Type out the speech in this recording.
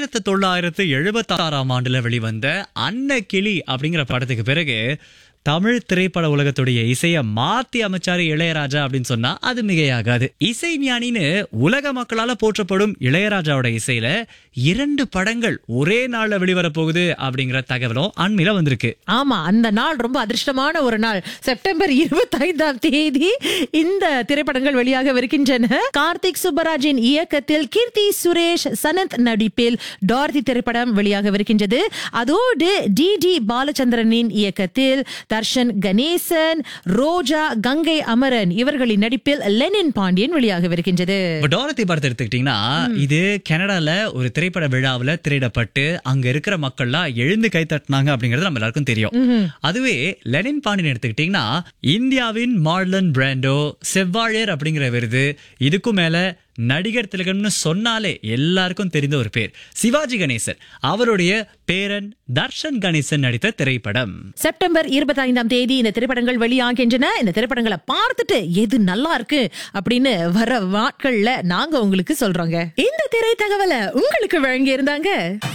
ஆயிரத்தி தொள்ளாயிரத்து எழுபத்தாறாம் ஆண்டுல வெளிவந்த அன்ன கிளி அப்படிங்கிற படத்துக்கு பிறகு தமிழ் திரைப்பட உலகத்துடைய இசைய மாத்தி அமைச்சாரு இளையராஜா அப்படின்னு சொன்னா அது மிகையாகாது இசை ஞானின்னு உலக மக்களால போற்றப்படும் இளையராஜாவோட இசையில இரண்டு படங்கள் ஒரே நாள்ல வெளிவர போகுது அப்படிங்கிற தகவலும் அண்மையில வந்திருக்கு ஆமா அந்த நாள் ரொம்ப அதிர்ஷ்டமான ஒரு நாள் செப்டம்பர் இருபத்தி ஐந்தாம் தேதி இந்த திரைப்படங்கள் வெளியாகவிருக்கின்றன கார்த்திக் சுப்பராஜின் இயக்கத்தில் கீர்த்தி சுரேஷ் சனத் நடிப்பில் டார்தி திரைப்படம் வெளியாகவிருக்கின்றது அதோடு டி டி பாலச்சந்திரனின் இயக்கத்தில் தர்ஷன் கணேசன் ரோஜா கங்கை அமரன் இவர்களின் நடிப்பில் லெனின் பாண்டியன் வெளியாகவிருக்கின்றது இப்ப டாரத்தி படத்தை எடுத்துக்கிட்டீங்கன்னா இது கனடால ஒரு திரைப்பட விழாவுல திரையிடப்பட்டு அங்க இருக்கிற மக்கள்லாம் எழுந்து கை தட்டினாங்க அப்படிங்கறது நம்ம எல்லாருக்கும் தெரியும் அதுவே லெனின் பாண்டியன் எடுத்துக்கிட்டீங்கன்னா இந்தியாவின் மார்லன் பிராண்டோ செவ்வாழையர் அப்படிங்கிற விருது இதுக்கும் மேல நடிகர் திலகம்னு சொன்னாலே எல்லாருக்கும் தெரிந்த ஒரு பேர் சிவாஜி கணேசன் அவருடைய பேரன் தர்ஷன் கணேசன் நடித்த திரைப்படம் செப்டம்பர் இருபத்தி ஐந்தாம் தேதி இந்த திரைப்படங்கள் வெளியாகின்றன இந்த திரைப்படங்களை பார்த்துட்டு எது நல்லா இருக்கு அப்படின்னு வர நாட்கள்ல நாங்க உங்களுக்கு சொல்றோங்க இந்த திரை தகவலை உங்களுக்கு வழங்கி இருந்தாங்க